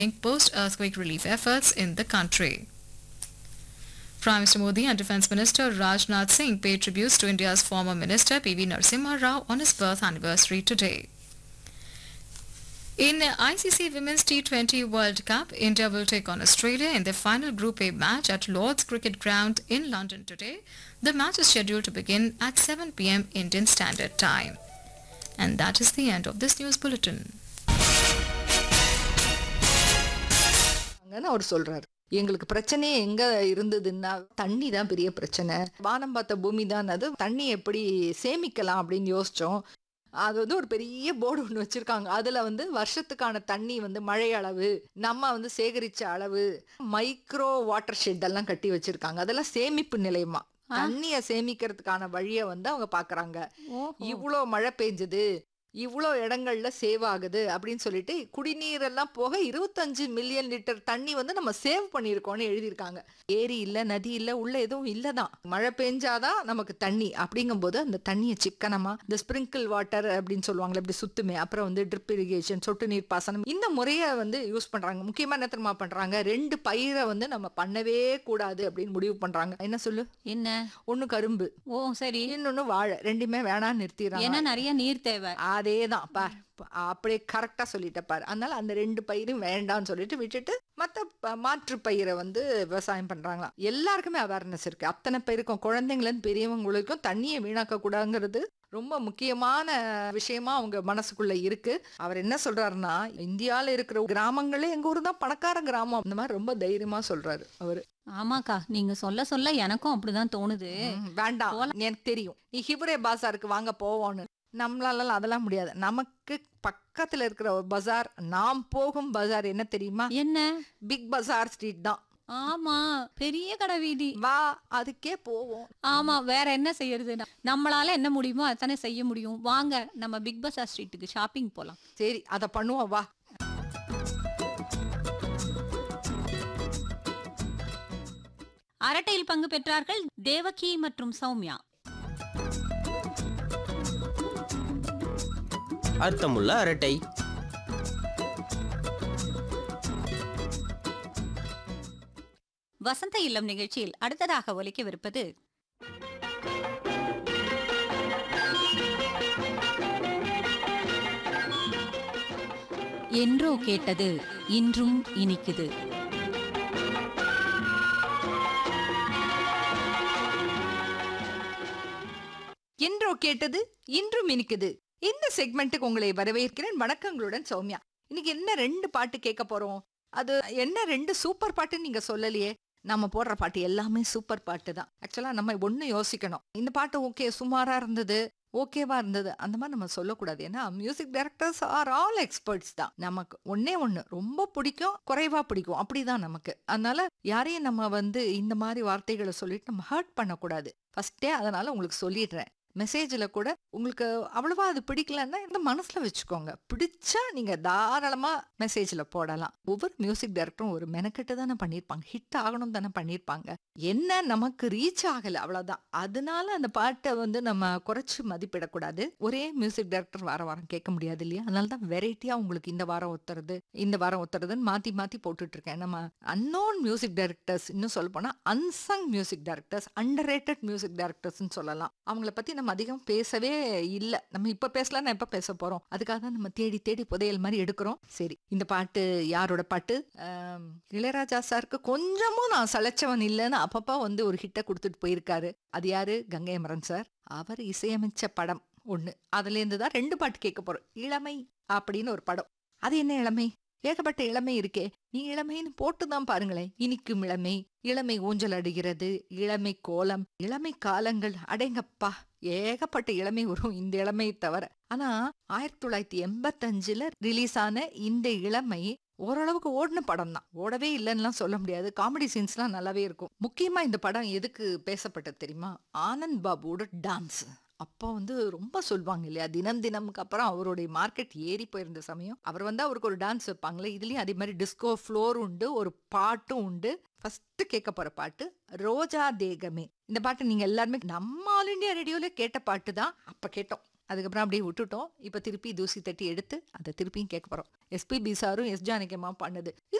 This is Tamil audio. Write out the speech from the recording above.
post-earthquake relief efforts in the country. Prime Minister Modi and Defence Minister Rajnath Singh paid tributes to India's former minister PV Narasimha Rao on his birth anniversary today. In ICC Women's T20 World Cup, India will take on Australia in their final Group A match at Lord's Cricket Ground in London today. The match is scheduled to begin at 7 pm Indian Standard Time. And that is the end of this news bulletin. ங்கன்னு அவர் சொல்றாரு எங்களுக்கு பிரச்சனையே எங்க இருந்ததுன்னா தண்ணி தான் பெரிய பிரச்சனை வானம் பார்த்த பூமி தான் அது தண்ணி எப்படி சேமிக்கலாம் அப்படின்னு யோசிச்சோம் அது வந்து ஒரு பெரிய போர்டு ஒன்று வச்சிருக்காங்க அதுல வந்து வருஷத்துக்கான தண்ணி வந்து மழை அளவு நம்ம வந்து சேகரிச்ச அளவு மைக்ரோ வாட்டர் ஷெட் எல்லாம் கட்டி வச்சிருக்காங்க அதெல்லாம் சேமிப்பு நிலையமா தண்ணிய சேமிக்கிறதுக்கான வழியை வந்து அவங்க பாக்குறாங்க இவ்வளோ மழை பெஞ்சது இவ்வளோ இடங்கள்ல சேவ் ஆகுது அப்படின்னு சொல்லிட்டு குடிநீர் எல்லாம் போக இருபத்தஞ்சு மில்லியன் லிட்டர் தண்ணி வந்து நம்ம சேவ் பண்ணியிருக்கோம்னு எழுதியிருக்காங்க ஏரி இல்ல நதி இல்ல உள்ள எதுவும் இல்லதான் மழை பெஞ்சாதான் நமக்கு தண்ணி அப்படிங்கும்போது அந்த தண்ணியை சிக்கனமா இந்த ஸ்பிரிங்கிள் வாட்டர் அப்படின்னு சொல்லுவாங்களே இப்படி சுத்துமே அப்புறம் வந்து ட்ரிப் இரிகேஷன் சொட்டு நீர் பாசனம் இந்த முறையை வந்து யூஸ் பண்றாங்க முக்கியமா என்ன தெரியுமா பண்றாங்க ரெண்டு பயிரை வந்து நம்ம பண்ணவே கூடாது அப்படின்னு முடிவு பண்றாங்க என்ன சொல்லு என்ன ஒண்ணு கரும்பு ஓ சரி இன்னொன்னு வாழை ரெண்டுமே வேணாம்னு நிறுத்திடுறாங்க ஏன்னா நிறைய நீர் தேவை அதேதான் பார் ப- அப்படியே கரெக்டா சொல்லிட்ட பாரு அதனால அந்த ரெண்டு பயிரும் வேண்டாம்னு சொல்லிட்டு விட்டுட்டு மத்த ப- மாற்று பயிரை வந்து விவசாயம் பண்றாங்களாம் எல்லாருக்குமே அவேர்னஸ் இருக்கு அத்தனை பேருக்கும் குழந்தைங்கள்ல பெரியவங்களுக்கும் தண்ணியை வீணாக்க கூடாதுங்கிறது ரொம்ப முக்கியமான விஷயமா அவங்க மனசுக்குள்ள இருக்கு அவர் என்ன சொல்றாருன்னா இந்தியால இருக்கிற கிராமங்களே எங்க ஊர் தான் பணக்கார கிராமம் அந்த மாதிரி ரொம்ப தைரியமா சொல்றாரு அவரு ஆமாக்கா நீங்க சொல்ல சொல்ல எனக்கும் அப்படிதான் தோணுது ம், வேண்டாம் எனக்கு தெரியும் நீ ஹிப்ரே பாசாருக்கு வாங்க போவோன்னு நம்மளால அதெல்லாம் முடியாது நமக்கு பக்கத்துல இருக்கிற ஒரு பஜார் நாம் போகும் பஜார் என்ன தெரியுமா என்ன பிக் பஜார் ஸ்ட்ரீட் தான் ஆமா பெரிய கடை வீதி வா அதுக்கே போவோம் ஆமா வேற என்ன செய்யறது நம்மளால என்ன முடியுமோ அதானே செய்ய முடியும் வாங்க நம்ம பிக் பஸார் ஸ்ட்ரீட்டுக்கு ஷாப்பிங் போலாம் சரி அத பண்ணுவோம் வா அரட்டையில் பங்கு பெற்றார்கள் தேவகி மற்றும் சௌமியா அர்த்தமுள்ள அரட்டை வசந்த இல்லம் நிகழ்ச்சியில் அடுத்ததாக ஒலிக்கவிருப்பது என்றோ கேட்டது இன்றும் இனிக்குது என்றோ கேட்டது இன்றும் இனிக்குது இந்த செக்மெண்ட்டுக்கு உங்களை வரவேற்கிறேன் வணக்கங்களுடன் சௌமியா இன்னைக்கு என்ன ரெண்டு பாட்டு கேட்க போறோம் அது என்ன ரெண்டு சூப்பர் பாட்டுன்னு நீங்க சொல்லலையே நம்ம போடுற பாட்டு எல்லாமே சூப்பர் பாட்டு தான் ஆக்சுவலா நம்ம ஒண்ணு யோசிக்கணும் இந்த பாட்டு ஓகே சுமாரா இருந்தது ஓகேவா இருந்தது அந்த மாதிரி நம்ம சொல்லக்கூடாது ஏன்னா music directors are all experts தான் நமக்கு ஒன்னே ஒண்ணு ரொம்ப பிடிக்கும் குறைவா பிடிக்கும் அப்படிதான் நமக்கு அதனால யாரையும் நம்ம வந்து இந்த மாதிரி வார்த்தைகளை சொல்லிட்டு நம்ம ஹர்ட் பண்ணக்கூடாது ஃபர்ஸ்டே அதனால உங்களுக்கு சொல்லிடுறேன் மெசேஜ்ல கூட உங்களுக்கு அவ்வளவா அது பிடிக்கலன்னா இந்த மனசுல வச்சுக்கோங்க பிடிச்சா நீங்க தாராளமா மெசேஜ்ல போடலாம் ஒவ்வொரு மியூசிக் டைரக்டரும் ஒரு மெனக்கெட்டு தானே பண்ணியிருப்பாங்க ஹிட் ஆகணும் தானே பண்ணியிருப்பாங்க என்ன நமக்கு ரீச் ஆகல அவ்வளவுதான் அதனால அந்த பாட்டை வந்து நம்ம குறைச்சு மதிப்பிடக்கூடாது ஒரே மியூசிக் டைரக்டர் வார வாரம் கேட்க முடியாது இல்லையா அதனால தான் வெரைட்டியா உங்களுக்கு இந்த வாரம் ஒத்துறது இந்த வாரம் ஒத்துறதுன்னு மாத்தி மாத்தி போட்டுட்டு இருக்கேன் நம்ம அன்னோன் மியூசிக் டைரக்டர்ஸ் இன்னும் சொல்ல போனா unsung music directors under rated music டைரக்டர்ஸ்னு சொல்லலாம் அவங்கள பத்தி நம்ம அதிகம் பேசவே இல்ல நம்ம இப்ப பேசலாம் எப்ப பேச போறோம் அதுக்காக தான் நம்ம தேடி தேடி புதையல் மாதிரி எடுக்கிறோம் சரி இந்த பாட்டு யாரோட பாட்டு ஆம், இளையராஜா சாருக்கு கொஞ்சமும் நான் சளைச்சவன் இல்லைன்னு அப்பப்பா வந்து ஒரு ஹிட்டை கொடுத்துட்டு போயிருக்காரு அது யாரு கங்கை அமரன் சார் அவர் இசையமைச்ச படம் ஒண்ணு அதுல இருந்து தான் ரெண்டு பாட்டு கேட்க போறோம் இளமை அப்படின்னு ஒரு படம் அது என்ன இளமை ஏகப்பட்ட இளமை இருக்கே நீ இளமைன்னு போட்டு தான் பாருங்களேன் இனிக்கும் இளமை இளமை ஊஞ்சல் அடிகிறது இளமை கோலம் இளமை காலங்கள் அடேங்கப்பா ஏகப்பட்ட இளமை வரும் இந்த இளமையை தவிர ஆனா ஆயிரத்தி தொள்ளாயிரத்தி எண்பத்தஞ்சுல ரிலீஸ் ஆன இந்த இளமை ஓரளவுக்கு ஓடின படம் தான் ஓடவே இல்லைன்னுலாம் சொல்ல முடியாது காமெடி சீன்ஸ்லாம் நல்லாவே இருக்கும் முக்கியமா இந்த படம் எதுக்கு பேசப்பட்டது தெரியுமா ஆனந்த் பாபுவோட டான்ஸ் அப்போ வந்து ரொம்ப சொல்லுவாங்க இல்லையா தினம் தினமுக்கு அப்புறம் அவருடைய மார்க்கெட் ஏறி போயிருந்த சமயம் அவர் வந்து அவருக்கு ஒரு டான்ஸ் வைப்பாங்களே இதுலயும் அதே மாதிரி டிஸ்கோ ஃப்ளோர் உண்டு ஒரு பாட்டும் உண்டு ஃபர்ஸ்ட் கேட்க போற பாட்டு ரோஜா தேகமே இந்த பாட்டு நீங்க எல்லாருமே நம்ம ஆல் இண்டியா ரேடியோல கேட்ட பாட்டு தான் அப்ப கேட்டோம் அதுக்கப்புறம் அப்படியே விட்டுட்டோம் இப்போ திருப்பி தூசி தட்டி எடுத்து அதை திருப்பியும் கேட்க போகிறோம் எஸ்பிபி சாரும் எஸ் ஜானகியம்மா பண்ணது இது